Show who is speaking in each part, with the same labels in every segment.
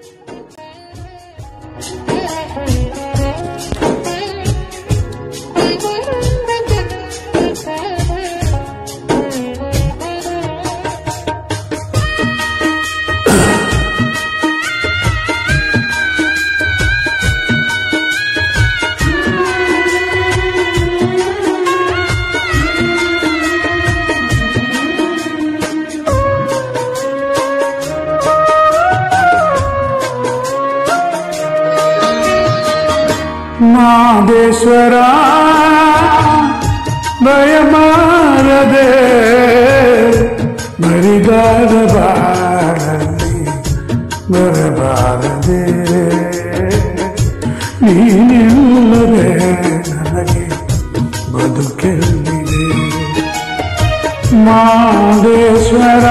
Speaker 1: ಮಾದೇಶ್ವರ ಭಯಮಾರದೆ ಬರಿದಾದ ಬಾರಲ್ಲಿ ಬರಬಾರದೆ ನೀನಿಲ್ಲದೆ ನನಗೆ ಬದುಕೆಲ್ಲಿದೆ ಮಾದೇಶ್ವರ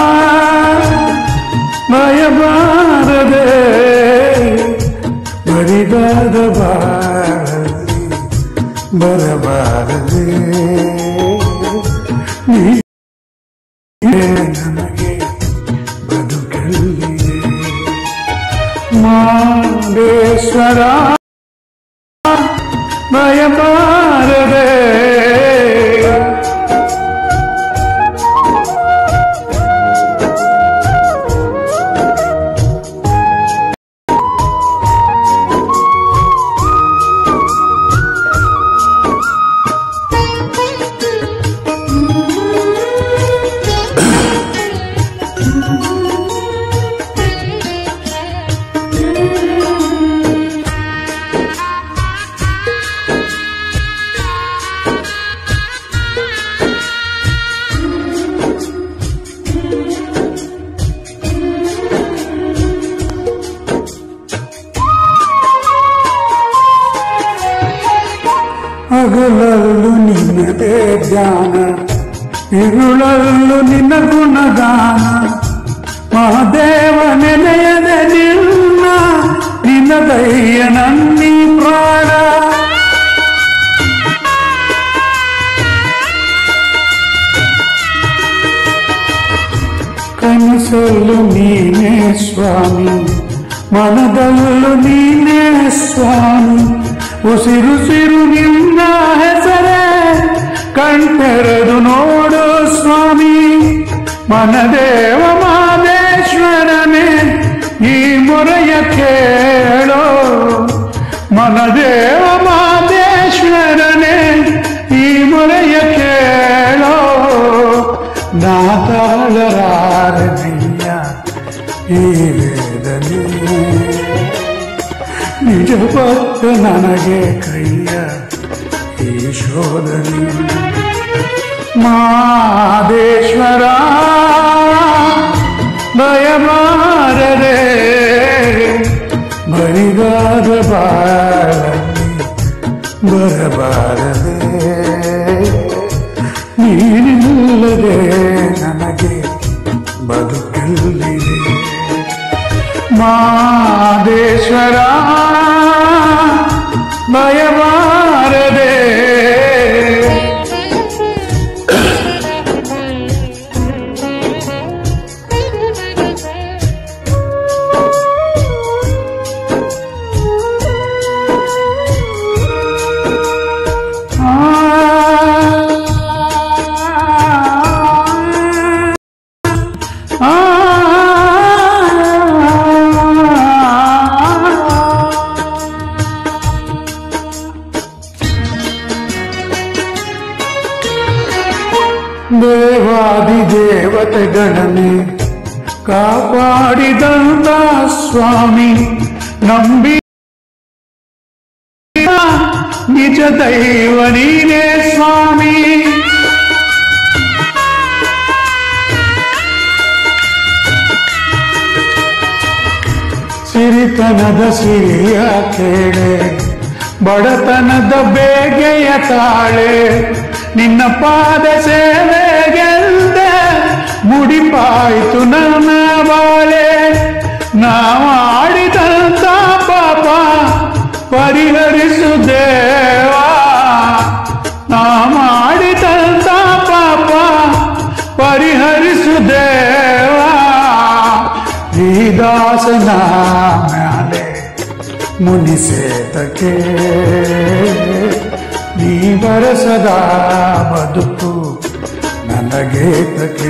Speaker 1: ಭಯಬಾರದೆ ಬರಿದಾದ ಬಾರಲ್ಲಿ ಬರಬಾರದೆ ನೀನೇ ನನಗೆ ಬದುಕಲ್ಲಿದೆ ಮಾದೇಶ್ವರ ಭಯಬಾರದೆ ಹಗಲಲ್ಲೂ ನಿನ್ನದೇ ಧ್ಯಾನ ಇರುಳಲ್ಲೂ ನಿನ್ನ ಗುಣಗಾನ ಮಹಾದೇವ ನೆನೆಯದ ನಿನ್ನ ನಿನ್ನ ದಯ್ಯ ನನ್ನಿ ಪ್ರಾಣ ಕನಸಲ್ಲೂ ನೀನೇ ಸ್ವಾಮಿ ಮನದಲ್ಲೂ ನೀನೇ ಸ್ವಾಮಿ ಉಸಿರುಸಿರು ನಿನ್ನ ಹೆಸರೇ ಕಣ್ತೆರೆದು ನೋಡು ಸ್ವಾಮಿ ಮನದೇವ ಮಾದೇಶ್ವರನೇ ಈ ಮೊರೆಯ ಕೇಳೋ ಮನದೇವ ಮಾದೇಶ್ವರನೇ ಈ ಮೊರೆಯ ಕೇಳೋ ನಾ ತಾಳರಾರನಯ್ಯ ಈ ವೇದನೆ ನಿಜ ಭಕ್ತ ನನಗೆ ಕೈಯ ಈ ಶೋಧನೆ ಮಾದೇಶ್ವರ ಭಯಮಾರದೆ ಬರಿದಾದ ಬಾಳಲ್ಲಿ ಬರಬಾರದೆ ನೀನಿಲ್ಲದೆ ನನಗೆ ಬದುಕಲ್ಲಿದೆ ಮಾದೇಶ್ವರ ಭಯಮಾರದೆ ದೇವಾದಿ ದೇವತೆಗಳನ್ನೇ ಕಾಪಾಡಿದಂತ ಸ್ವಾಮಿ ನಂಬಿ ನಿಜ ದೈವ ನೀನೇ ಸ್ವಾಮಿ ಸಿರಿತನದ ಸಿರಿಯ ಕೇಳೆ ಬಡತನದ ಬೇಗೆಯ ತಾಳೆ ನಿನ್ನ ಪಾದ ಸೇವೆಗೆಲ್ದೆ ಮುಡಿಪಾಯ್ತು ನನ್ನ ಬಾಳೆ ನಾ ಮಾಡಿದಂತ ಪಾಪ ಪರಿಹರಿಸು ದೇವಾ ನಾ ಮಾಡಿದಂತ ಪಾಪ ಪರಿಹರಿಸು ದೇವಾ ಈ ಹರಿದಾಸನ ಮ್ಯಾಲೆ ಮುನಿಸೇತಕ್ಕೆ ನೀ ಬರಸದ ಬದುಕು ನನಗೇತಕ್ಕೆ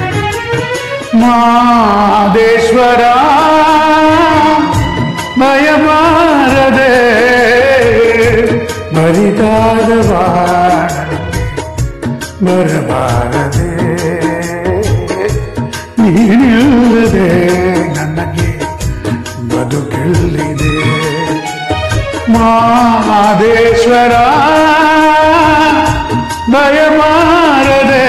Speaker 1: ಮಾದೇಶ್ವರ ಭಯಮಾರದೆ ಬರಿದಾದವ ಬರಬಾರದೆ ನೀನಿಲ್ಲದೆ ನನಗೆ ಬದುಕೆಲ್ಲಿದೆ ಮಾದೇಶ್ವರ ಭಯಮಾರದೆ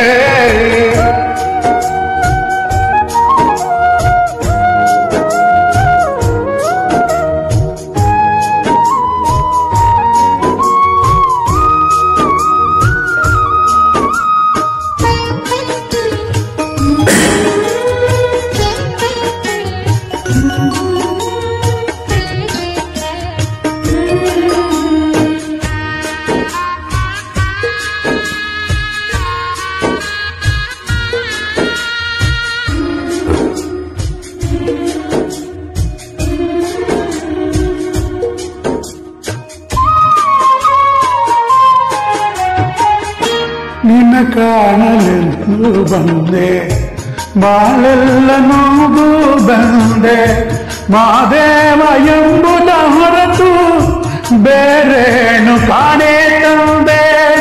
Speaker 1: ನಿನ್ನ ಕಾಣಲೆಂದು ಬಂದೆ ಬಾಳೆಲ್ಲ ನೋವು ಬಂದೆ ಮಾದೇವ ಎಂಬುದ ಹೊರತು ಬೇರೇನು ಕಾಣೆ ತಂದೆ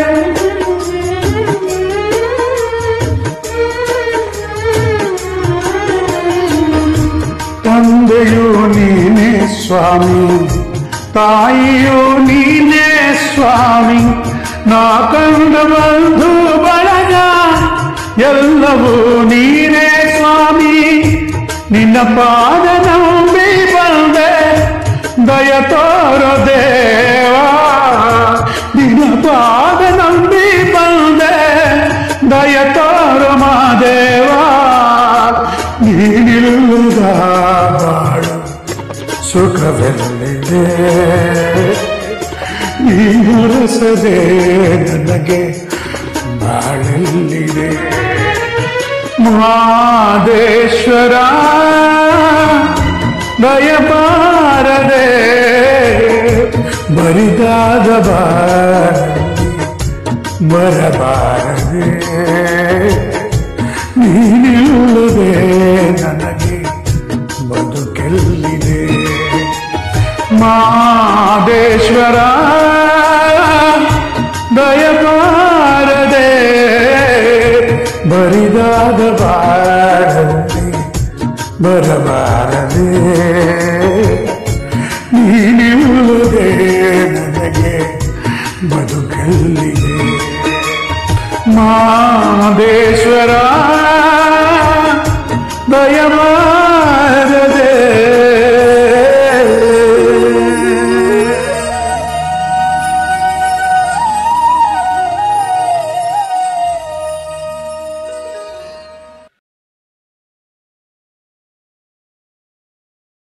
Speaker 1: ತಂದೆಯು ನೀನೇ ಸ್ವಾಮಿ ತಾಯಿಯು ನೀನೇ ಸ್ವಾಮಿ ನಾ ಕಂಡ ಬಂಧು ಬಳಗ ಎಲ್ಲವೂ ನೀನೇ ಸ್ವಾಮಿ ನಿನ್ನ ಪಾದ ನಂಬಿ ಬಂದೆ ದಯ ತೋರ ದೇವಾ ನಿನ್ನ ಪಾದ ನಂಬಿ ಬಂದೆ ದಯ ತೋರ ಮಾದೇವಾ ನೀನಿಲ್ಲದ ಬಾಳು ಸುಖವೆಲ್ಲಿದೆ ನೀನು ರಸದೆ ನನಗೆ ಬಾಳೆಲ್ಲಿದೆ ಮಹಾದೇಶ್ವರ ದಯಬಾರದೆ ಬರಿದಾದ ಬಾರಲಿ ಬರಬಾರದೆ ನೀನಿಲ್ಲದೆ ನನಗೆ ಬದುಕೆಲ್ಲಿದೆ ಮಾದೇಶ್ವರ ದಯಬಾರದೆ ಬರಿದಾದ ಬಾರದೆ ಬರಬಾರದೆ ನೀನಿಲ್ಲದೆ ನನಗೆ ಬದುಕಲ್ಲಿದೆ ಮಾದೇಶ್ವರ ದಯಬಾರದೆ